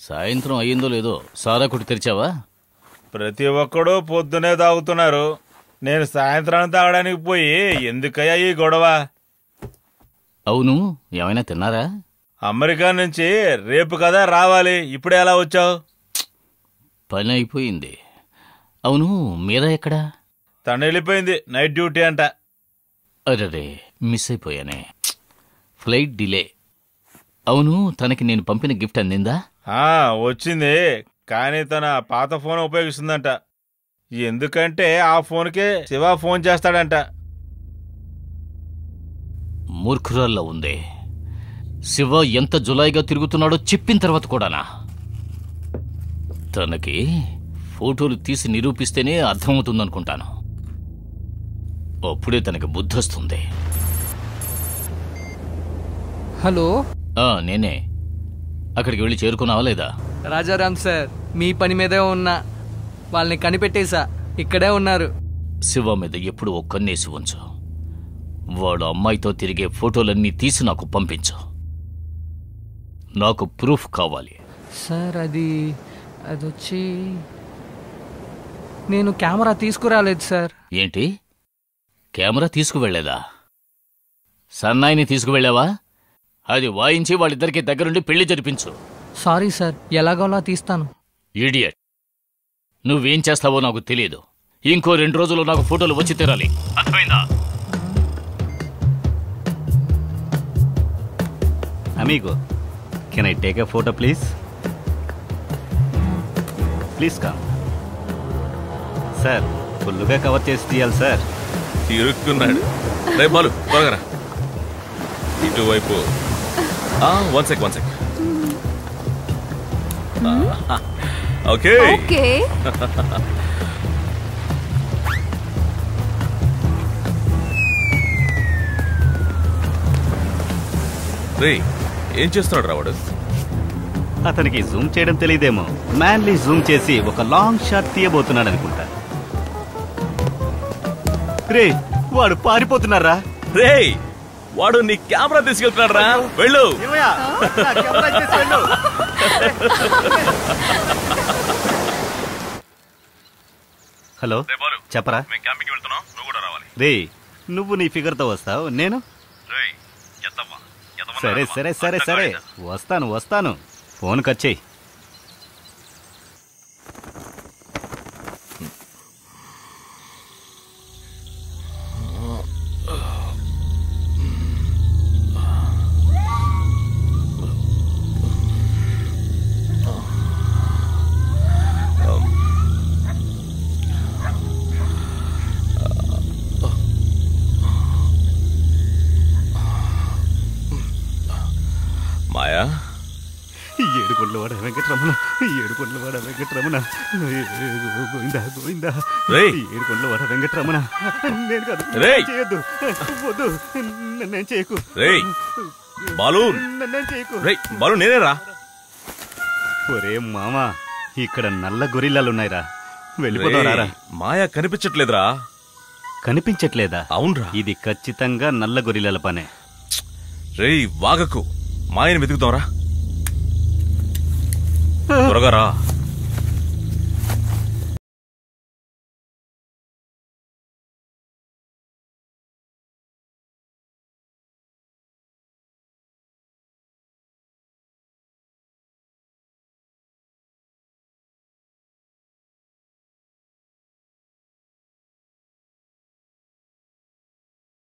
సాయంత్రం అయ్యిందో లేదో సారా కొట్టి తెరిచావా ప్రతి ఒక్కడు పొద్దునే తాగుతున్నారు నేను సాయంత్రం తాగడానికి పోయి ఎందుకయ్యా ఈ గొడవ అవును ఏమైనా తిన్నారా అమెరికా నుంచి రేపు కదా రావాలి ఇప్పుడే ఎలా వచ్చావు పని అయిపోయింది అవును మీద ఎక్కడా తను వెళ్ళిపోయింది నైట్ డ్యూటీ అంట అరే మిస్ అయిపోయానే ఫ్లైట్ డిలే అవును తనకి నేను పంపిన గిఫ్ట్ అందిందా ఆ వచ్చింది కానీ తన పాత ఫోన్ ఉపయోగిస్తుందంట ఎందుకంటే ఆ ఫోన్కే శివ ఫోన్ చేస్తాడంట మూర్ఖురాల్లో ఉంది శివ ఎంత జులాయిగా తిరుగుతున్నాడో చెప్పిన తర్వాత కూడానా తనకి ఫోటోలు తీసి నిరూపిస్తేనే అర్థమవుతుందనుకుంటాను అప్పుడే తనకి బుద్ధొస్తుంది హలో ఆ, నేనే అక్కడికి వెళ్ళి చేరుకున్నావా లేదా రాజారాం సార్ మీ పని మీదే ఉన్నా వాళ్ళని కనిపెట్టేశా ఇక్కడే ఉన్నారు శివ మీద ఎప్పుడు ఓ కన్నేసి ఉంచు వాడు అమ్మాయితో తిరిగే ఫోటోలన్నీ తీసి నాకు పంపించు నాకు ప్రూఫ్ కావాలి సార్ అది అది వచ్చి నేను కెమెరా తీసుకురాలేదు సార్ ఏంటి కెమెరా తీసుకువెళ్ళేదా సన్నాయిని తీసుకువెళ్ళావా అది వాయించి వాళ్ళిద్దరికి దగ్గరుండి పెళ్లి జరిపించు సారీ సార్ ఎలాగోలా తీస్తాను ఈడియట్ నువ్వేం చేస్తావో నాకు తెలియదు ఇంకో రెండు రోజులు నాకు ఫోటోలు వచ్చి తీరాలి అర్థమైందా Amigo, can I take a photo, please? Please come sir ఫుల్గా కవర్ చేసి తీయాలి సార్ ఇరుక్కున్నాడు రే బాలు త్వరగా రా. ఇటువైపు one sec one sec okay okay రే ఏం చేస్తున్నాడు రావాడు అతనికి జూమ్ చేయడం తెలియదేమో మ్యాన్లీ జూమ్ చేసి ఒక లాంగ్ షాట్ తీయబోతున్నాడు అనుకుంటా రే వాడు పారిపోతున్నారా రే వాడు నీ కెమెరా తీసుకెళ్తున్నాడు రా వెళ్ళు హలో చెప్పరా మేము క్యాంపింగ్కి వెళ్తున్నాం నువ్వు కూడా రావాలి రే నువ్వు నీ ఫిగర్తో వస్తావు నేను రేయ్ ఎత్తవ్వా ఎత్తమన్నా సరే రావా? సరే సరే అర్థం సరే కాలేదా? వస్తాను వస్తాను ఫోన్ కచ్చేయి మాయా ఏడుకొండల వాడ వెంకటరమణ ఏడుకొండల వాడ వెంకటరమణ గోవిందా గోవిందా రేయ్. ఏడుకొండల వాడ వెంకటరమణ నేను కాదు రేయ్. చేయొద్దు వద్దు నన్నేం చేయకు రేయ్ బాలు నన్నేం చేయకు రేయ్ బాలు నేనే రా ఒరే మామ ఇక్కడ నల్ల గొరిల్లాలున్నాయిరా వెళ్ళిపోదాం రారా రేయ్, మాయా కనిపించట్లేదురా కనిపించట్లేదా అవునరా ఇది ఖచ్చితంగా నల్ల గొరిల్లాల పనే రేయ్ వాగకు మాయని వెతుకుతాంరా త్వరగా రా